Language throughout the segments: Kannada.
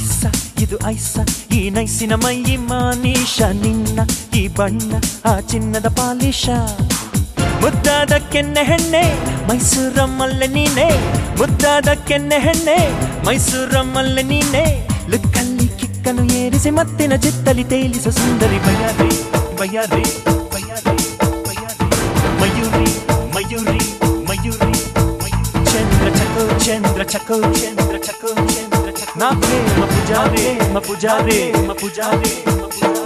ಐಸ ಇದು ಐಸ ಈ ನೈಸಿನ ಮೈ ಮಾನೀಶ ನಿನ್ನ ಈ ಬಣ್ಣ ಆ ಚಿನ್ನದ ಪಾಲಿಶ ಮುದ್ದಾದ ಕೆನ್ನೆ ಹೆಣ್ಣೆ ಮೈಸೂರಮ್ಮಲ್ಲೆ ನೀನೆ ಮುದ್ದಾದ ಕೆನ್ನೆ ಹೆಣ್ಣೆ ಮೈಸೂರಮ್ಮಲ್ಲೆ ನೀನೆ ಲುಕ್ಕಲ್ಲಿ ಕಿಕ್ಕನು ಏರಿಸಿ ಮತ್ತಿನ ಚಿತ್ತಲಿ ತೇಲಿಸ ಸುಂದರಿ ಬಯ್ಯಾರೆ ಬಯ್ಯಾರೆ ಬಯ್ಯಾರೆ ಬಯ್ಯಾರೆ ಮಯೂರಿ ಮಯೂರಿ ಮಯೂರಿ ಚಂದ್ರ ಚಕೋ ಚಂದ್ರ ಚಕೋ ಚಂದ್ರ ಚಕೋ ಚಂದ್ರ ಚಕೋ ನಾ ಪ್ರೇಮ ಪೂಜಾರೆ ಮ ಪೂಜಾರೆ ಮ ಪೂಜಾರೆ ಮ ಪೂಜಾರೆ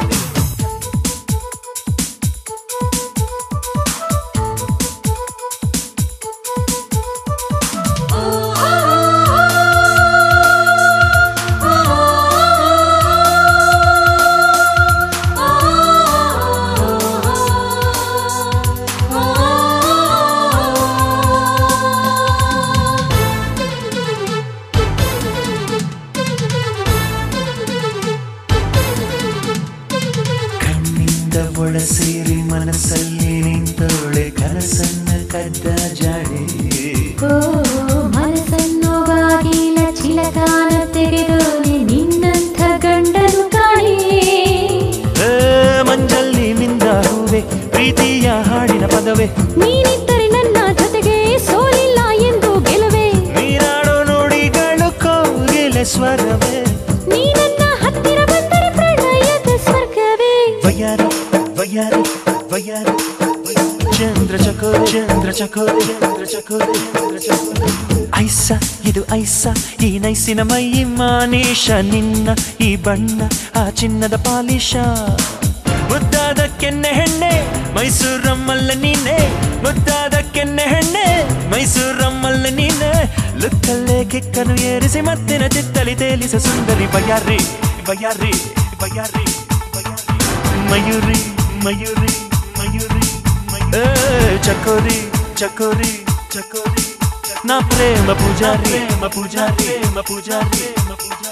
ಕಣ್ಣಿಂದ ಒಳ ಸೇರಿ ಮನಸ್ಸಲ್ಲಿ ನಿಂತೋಳೆ ಕನಸನ್ನ ಕದ್ದ ಜಾಡೆ ಓ ಮನಸ್ಸನ್ನು ಬಾಗಿಲ ಚಿಲಕಾನ ತೆಗೆದೋನೆ ನಿನ್ನಂಥ ಗಂಡನು ಕಾಣೆ ಏ, ಮಂಜಲ್ಲಿ ನಿಂದ ಹೂವೆ ಪ್ರೀತಿಯ ಹಾಡಿನ ಪದವೇ ನೀನಿದ್ದರೆ ನನ್ನ ಜೊತೆಗೆ ಸೋಲಿಲ್ಲ ಎಂದು ಗೆಲುವೆ ನೀನಾಡೋ ನುಡಿಗಳು ಕೋಗಿಲೆ ಸ್ವರವೇ ನೀ ನನ್ನ ಹತ್ತಿರ ಬಂದರೆ ಪ್ರಣಯದ ಸ್ವರ್ಗವೇ ವಯ್ಯಾರಿ ವಯ್ಯಾರಿ ವಯ್ಯಾರಿ ಚಂದ್ರ ಚಕೋ ಚಂದ್ರ ಚಕೋ ಚಂದ್ರ ಚಕೋ ಚಂದ್ರ ಚಕೋ ಐಸ ಇದು ಐಸ ಈ ನೈಸಿನ ಮೈ ಮಾನೀಶ ನಿನ್ನ ಈ ಬಣ್ಣ ಆ ಚಿನ್ನದ ಪಾಲಿಶ ಮುದ್ದಾದ ಕೆನ್ನೆ ಹೆಣ್ಣೆ ಮೈಸೂರಮ್ಮಲ್ಲ ನೀನೆ ಮುದ್ದಾದ ಕೆನ್ನೆ ಹೆಣ್ಣೆ ಮೈಸೂರಮ್ಮಲ್ಲ ನೀನೆ ಲುಕ್ಕಲ್ಲೇ ಕಿಕ್ಕನು ಏರಿಸಿ ಮತ್ತಿನ ಚಿತ್ತಲಿ ತೇಲಿಸ ಸುಂದರಿ ಬಯ್ಯಾರಿ ಬಯ್ಯಾರಿ ಬಯ್ಯಾರಿ ಬಯ್ಯಾರಿ ಮಯೂರಿ ಮಯೂರಿ ಮಯೂರಿ ಏ, ಚಕೋರಿ ಚಕೋರಿ ಚಕೋರಿ ನಾ ಪ್ರೇಮ ಪೂಜಾರಿ ಪ್ರೇಮ ಪೂಜಾರಿ ಪ್ರೇಮ ಪೂಜಾರಿ ಪ್ರೇಮ ಪೂಜಾರಿ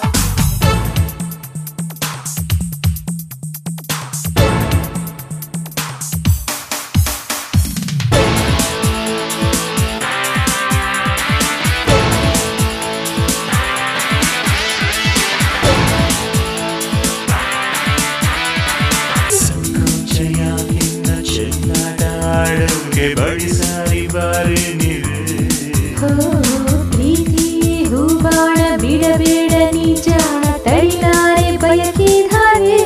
ಸಂಕೋಚಯಾಗಿನ್ನ ಚೆನ್ನಡ ಅಡುಗೆ ಬಡಿಸಾರಿ ಬಾರಿ ನೀರು ಓ ಪ್ರೀತಿ ಹೂಬಾಣ ಬಿಡಬೇಡ ನಿಜಾಣ ತಡಿಲಾರೆ ಬಯಕಿಧಾರೆ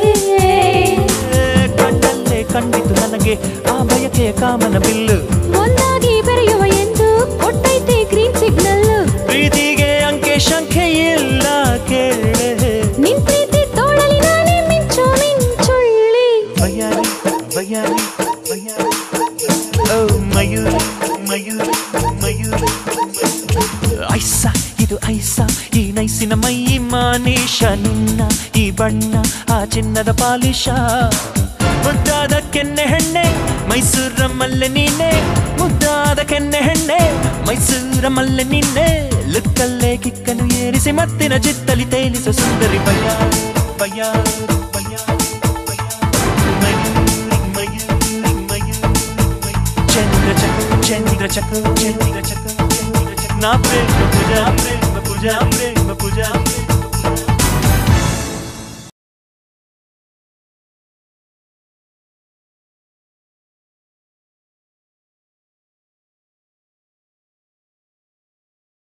ಕಣ್ಣಲ್ಲೇ ಕಂಡಿತು ನನಗೆ ಆ ಬಯಕೆಯ ಕಾಮನ ಬಿಲ್ಲು ಒಂದಾಗಿ ಬೆರೆಯುವ ಎಂದು ಕೊಟ್ಟೈತೆ ಗ್ರೀನ್ ಸಿಗ್ನಲ್ ಪ್ರೀತಿಗೆ ಅಂಕೆ ಶಂಕೆ ಇಲ್ಲ ಕೇಳೆ ನಿನ್ ಪ್ರೀತಿ ತೋಳಲಿ ನಾನೇ ಮಿಂಚು ಮಿಂಚುಳ್ಳಿ ಬಯ್ಯಾರಿ ಬಯ್ಯಾರಿ ಬಯ್ಯಾರಿ ಓ ಮಯೂರಿ ಮಯೂರಿ ಮಯೂರಿ ಐಸ ಇದು ಐಸ ಈ ನೈಸಿನ ಮೈ ಮಾನೀಶ ನಿನ್ನ ಈ ಬಣ್ಣ ಆ ಚಿನ್ನದ ಪಾಲಿಶ ಮುದ್ದಾದ ಕೆನ್ನೆ ಹೆಣ್ಣೆ ಮೈಸೂರ ಮಲ್ಲೆ ನೀನೆ ಮುದ್ದಾದ ಕೆನ್ನೆ ಹೆಣ್ಣೆ ಮೈಸೂರ ಮಲ್ಲೆ ನೀನೆ ಲುಕ್ಕಲ್ಲೇ ಕಿಕ್ಕನು ಏರಿಸಿ ಮತ್ತಿನ ಚಿತ್ತಲಿ ತೇಲಿಸ ಸುಂದರಿ ಬಯ್ಯ ಬಯ್ಯ ಬಯ್ಯ ಚಂದ್ರ ಚಕ ಚಂದ್ರ ಚಕ ಚಂದ್ರ ಚಕ ನಾ ಪ್ರೇಮ ಪೂಜಾ ಪ್ರೇಮ ಪೂಜಾ